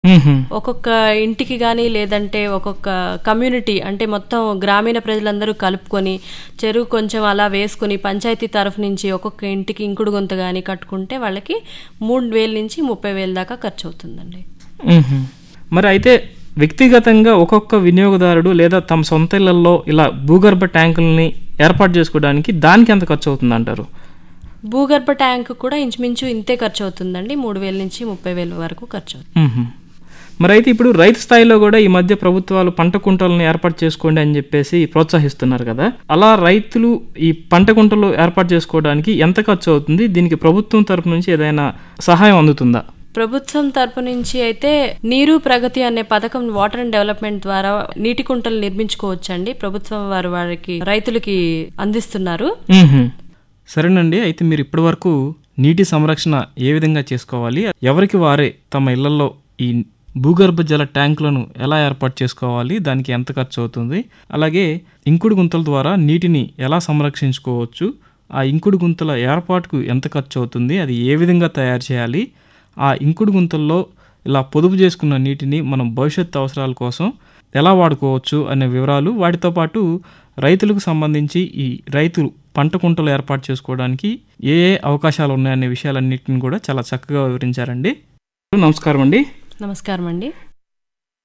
మ్మ్హ. ఒక్కొక్క ఇంటికి కానీ లేదంటే ఒక్కొక్క కమ్యూనిటీ అంటే మొత్తం గ్రామీణ ప్రజలందరూ కలుపుకొని చెరువు కొంచెం అలా వేసుకుని పంచాయతీ తరఫు నుంచి ఒక్కొక్క ఇంటికి ఇంకుడు గుంత కానీ కట్టుకుంటే వాళ్ళకి మూడు వేల నుంచి ముప్పై వేల దాకా ఖర్చు అవుతుందండి మ్మ్హ. మరి అయితే వ్యక్తిగతంగా ఒక్కొక్క వినియోగదారుడు లేదా తమ సొంత ఇళ్లలో ఇలా భూగర్భ ట్యాంకుల్ని ఏర్పాటు చేసుకోవడానికి దానికి ఎంత ఖర్చు అవుతుంది అంటారు భూగర్భ ట్యాంక్ కూడా ఇంచుమించు ఇంతే ఖర్చు అవుతుందండి మూడు వేల నుంచి ముప్పై వేల వరకు ఖర్చు అవుతుంది మ్మ్హ. మరి అయితే ఇప్పుడు రైతు స్థాయిలో కూడా ఈ మధ్య ప్రభుత్వాలు పంట కుంటలను ఏర్పాటు చేసుకోండి అని చెప్పేసి ప్రోత్సహిస్తున్నారు కదా అలా రైతులు ఈ పంట కుంటలు ఏర్పాటు చేసుకోవడానికి ఎంత ఖర్చు అవుతుంది దీనికి ప్రభుత్వం తరపు నుంచి ఏదైనా సహాయం అందుతుందా ప్రభుత్వం తరపు నుంచి అయితే నీరు ప్రగతి అనే పథకం వాటర్ అండ్ డెవలప్మెంట్ ద్వారా నీటి కుంటలు నిర్మించుకోవచ్చండి ప్రభుత్వం వారు వారికి రైతులకి అందిస్తున్నారు మ్మ్హ. సరేనండి అయితే మీరు ఇప్పటివరకు నీటి సంరక్షణ ఏ విధంగా చేసుకోవాలి ఎవరికి వారే తమ ఇళ్లలో ఈ భూగర్భ జల ట్యాంకులను ఎలా ఏర్పాటు చేసుకోవాలి దానికి ఎంత ఖర్చు అవుతుంది అలాగే ఇంకుడు గుంతల ద్వారా నీటిని ఎలా సంరక్షించుకోవచ్చు ఆ ఇంకుడు గుంతల ఏర్పాటుకు ఎంత ఖర్చు అవుతుంది అది ఏ విధంగా తయారు చేయాలి ఆ ఇంకుడు గుంతల్లో ఇలా పొదుపు చేసుకున్న నీటిని మనం భవిష్యత్తు అవసరాల కోసం ఎలా వాడుకోవచ్చు అనే వివరాలు వాటితో పాటు రైతులకు సంబంధించి ఈ రైతులు పంట కుంటలు ఏర్పాటు చేసుకోవడానికి ఏ ఏ అవకాశాలు ఉన్నాయనే విషయాలన్నింటిని కూడా చాలా చక్కగా వివరించారండి నమస్కారం అండి నమస్కారం అండి